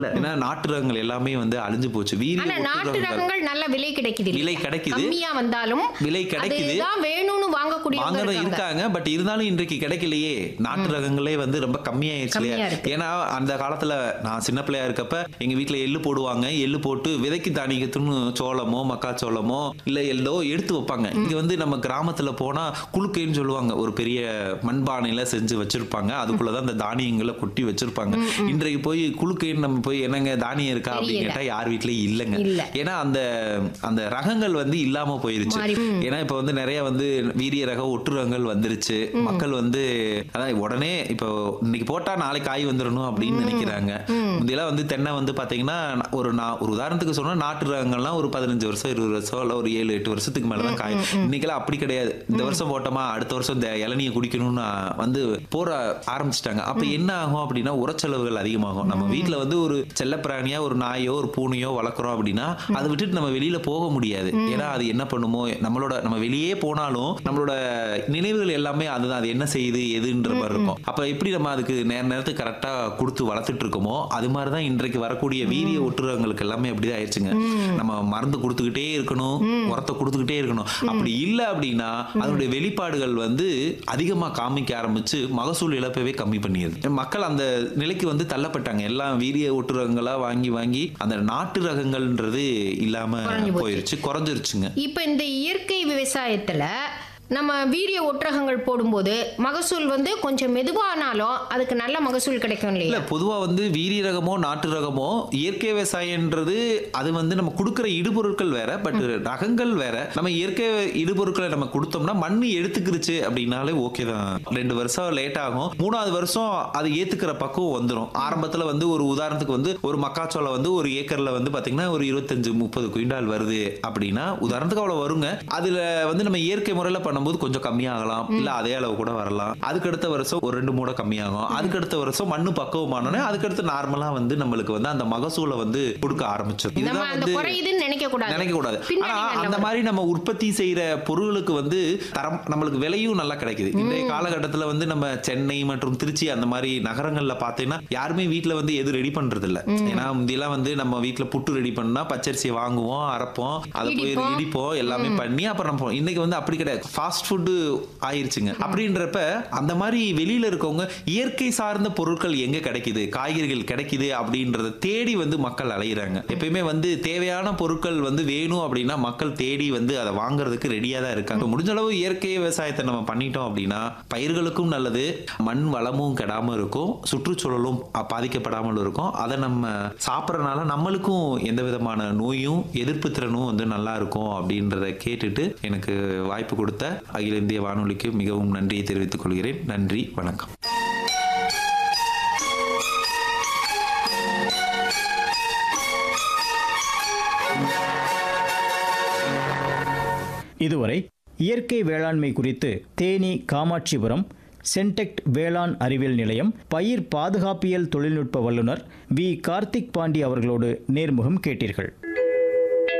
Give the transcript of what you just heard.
ஏன்னா நாட்டு ரகங்கள் எல்லாமே வந்து அழிஞ்சு போச்சு வீரிய ஆனா நாட்டு ஒட்டு ரகங்கள் ரகங்கள் நல்ல விலை கிடைக்குது இல்லையா? விலை கிடைக்குது. கம்மியா வந்தாலும் விலை கிடைக்குது. அதுதான் வேணும்னு வாங்கக்கூடியவங்க வாங்குறது இருக்காங்க இருக்காங்க பட் இருந்தாலும் இன்றைக்கு கிடைக்கலையே நாட்டு ரகங்களே வந்து ரொம்ப கம்மியாயிருச்சு கம்மியா இல்லையா இருக்கு. ஏன்னா அந்த காலத்துல நான் சின்ன பிள்ளையா இருக்கப்ப எங்க வீட்ல எள்ளு போடுவாங்க எள்ளு போட்டு விதைக்கு தானியத்துன்னு சோளமோ மக்காச்சோளமோ இல்ல எள்ளோ எடுத்து வைப்பாங்க இங்க வந்து நம்ம கிராமத்துல போனா குழுக்கைன்னு சொல்லுவாங்க ஒரு பெரிய மண்பானையில செஞ்சு வச்சிருப்பாங்க அதுக்குள்ளதான் அந்த தானியங்களை கொட்டி வச்சிருப்பாங்க இன்றைக்கு போய் குழுக்கைன்னு நம்ம போய் என்னங்க தானியம் இருக்கா அப்படின்னு தெரியல. கேட்டா யார் வீட்லயும் இல்லைங்க இல்ல. ஏன்னா அந்த அந்த ரகங்கள் வந்து இல்லாம போயிருச்சு மாறி- ஏன்னா இப்ப வந்து நிறைய வந்து வீரிய ரக ஒட்டு ரகங்கள் வந்துருச்சு மக்கள் வந்து அதான் உடனே இப்போ இன்னைக்கு போட்டா நாளைக்கு காய் வந்துடணும் அப்படின்னு நினைக்கிறாங்க முந்தையெல்லாம் வந்து தென்னை வந்து பாத்தீங்கன்னா ஒரு நான் ஒரு உதாரணத்துக்கு சொன்னா நாட்டு ரகங்கள்லாம் ஒரு பதினஞ்சு வருஷம் இருபது வருஷம் இல்ல ஒரு ஏழு எட்டு வருஷத்துக்கு மேலதான் காய் இன்னைக்கெல்லாம் அப்படி கிடையாது இந்த வருஷம் போட்டோமா அடுத்த வருஷம் இந்த இளநியை குடிக்கணும்னு வந்து போற ஆரம்பிச்சிட்டாங்க அப்ப என்ன ஆகும் அப்படின்னா உரச்செலவுகள் அதிகமாகும் நம்ம வீட்ல வந்து ஒரு செல்லப்பிராணியா ஒரு நாயோ ஒரு பூனையோ வளர்க்குறோம் அப்படின்னா அதை விட்டுட்டு நம்ம வெளியில போக முடியாது ஏன்னா அது என்ன பண்ணுமோ நம்மளோட நம்ம வெளியே போனாலும் நம்மளோட நினைவுகள் எல்லாமே அதுதான் அது என்ன செய்யுது எதுன்ற மாதிரி இருக்கும் அப்ப எப்படி நம்ம அதுக்கு நேர நேரத்துக்கு கரெக்டா கொடுத்து வளர்த்துட்டு இருக்கோமோ அது மாதிரிதான் இன்றைக்கு வரக்கூடிய வீரிய ஒட்டுறவங்களுக்கு எல்லாமே அப்படிதான் ஆயிடுச்சுங்க நம்ம மருந்து கொடுத்துக்கிட்டே இருக்கணும் உரத்தை கொடுத்துக்கிட்டே இருக்கணும் அப்படி இல்லை அப்படின்னா அதனுடைய வெளிப்பாடுகள் வந்து அதிகமா காமிக்க ஆரம்பிச்சு மகசூல் இழப்பவே கம்மி பண்ணிடுது மக்கள் அந்த நிலைக்கு வந்து தள்ளப்பட்டாங்க எல்லாம் வீரிய ஒட்டுரகங்களா வாங்கி வாங்கி அந்த நாட்டு ரகங்கள்ன்றது இல்லாம குறைஞ்சு போச்சு. போயிருச்சு குறைஞ்சிருச்சுங்க இப்ப இந்த இயற்கை விவசாயத்துல நம்ம வீரிய ஒற்றகங்கள் போடும்போது மகசூல் வந்து கொஞ்சம் மெதுவானாலும் அதுக்கு நல்ல மகசூல் கிடைக்கும் இல்ல இல்லையா பொதுவா வந்து வீரிய ரகமோ நாட்டு ரகமோ இயற்கை விவசாயம்ன்றது அது வந்து நம்ம கொடுக்குற இடுபொருட்கள் வேற பட் ரகங்கள் வேற நம்ம இயற்கை இடுபொருட்களை நம்ம கொடுத்தோம்னா மண்ணு எடுத்துக்கிருச்சு அப்படின்னாலே ஓகே தான் ரெண்டு வருஷம் லேட் ஆகும் மூணாவது வருஷம் அது ஏத்துக்கிற பக்குவம் வந்துடும் ஆரம்பத்துல வந்து ஒரு உதாரணத்துக்கு வந்து ஒரு மக்காச்சோளம் வந்து ஒரு ஏக்கர்ல வந்து பாத்தீங்கன்னா ஒரு இருபத்தஞ்சு முப்பது குவிண்டால் வருது அப்படின்னா உதாரணத்துக்கு அவ்வளவு வருங்க அதுல வந்து நம்ம இயற்கை முறையில பண்ணும்போது கொஞ்சம் கம்மியாகலாம் இல்ல அதே அளவு கூட வரலாம் அதுக்கு அடுத்த வருஷம் ஒரு ரெண்டு மூடை கம்மியாகும் அதுக்கு அடுத்த வருஷம் மண்ணு பக்குவமானோடனே அதுக்கு அடுத்து நார்மலா வந்து நம்மளுக்கு வந்து அந்த மகசூலை வந்து கொடுக்க ஆரம்பிச்சிடும் நம்ம இதுதான் அந்த வந்து குறையுதுன்னு நினைக்க கூடாது நினைக்க கூடாது ஆனா பின்னணிகள்ல அந்த வரும். மாதிரி நம்ம உற்பத்தி செய்யற பொருளுக்கு வந்து தரம் நம்மளுக்கு விலையும் நல்லா கிடைக்குது இன்றைய காலகட்டத்துல வந்து நம்ம சென்னை மற்றும் திருச்சி அந்த மாதிரி நகரங்கள்ல பாத்தீங்கன்னா யாருமே வீட்ல வந்து எது ரெடி பண்றது இல்ல ஏன்னா முந்தியெல்லாம் வந்து நம்ம வீட்ல புட்டு ரெடி பண்ணா பச்சரிசியை வாங்குவோம் அரைப்போம் அதை போய் இடிப்போம். இடிப்போம் எல்லாமே பண்ணி அப்புறம் நம்ம இன்னைக்கு வந்து அப்படி கிடையாது ஃபாஸ்ட் ஃபுட்டு ஆயிருச்சுங்க அப்படின்றப்ப அந்த மாதிரி வெளியில இருக்கவங்க இயற்கை சார்ந்த பொருட்கள் எங்க கிடைக்குது காய்கறிகள் கிடைக்குது அப்படின்றத தேடி வந்து மக்கள் அலையிறாங்க எப்பயுமே வந்து தேவையான பொருட்கள் வந்து வேணும் அப்படின்னா மக்கள் தேடி வந்து அதை வாங்குறதுக்கு ரெடியா தான் இருக்காங்க முடிஞ்ச அளவு இயற்கை விவசாயத்தை நம்ம பண்ணிட்டோம் அப்படின்னா பயிர்களுக்கும் நல்லது மண் வளமும் கெடாம இருக்கும் சுற்றுச்சூழலும் அ- பாதிக்கப்படாமல் இருக்கும் அதை நம்ம சாப்பிட்றதுனால நம்மளுக்கும் எந்த விதமான நோயும் எதிர்ப்பு திறனும் வந்து நல்லா இருக்கும் அப்படின்றத கேட்டுட்டு எனக்கு வாய்ப்பு கொடுத்த அகில இந்திய வானொலிக்கு மிகவும் நன்றியை தெரிவித்துக் கொள்கிறேன் நன்றி வணக்கம் இதுவரை இயற்கை வேளாண்மை குறித்து தேனி காமாட்சிபுரம் சென்டெக்ட் வேளாண் அறிவியல் நிலையம் பயிர் பாதுகாப்பியல் தொழில்நுட்ப வல்லுநர் வி கார்த்திக் பாண்டி அவர்களோடு நேர்முகம் கேட்டீர்கள்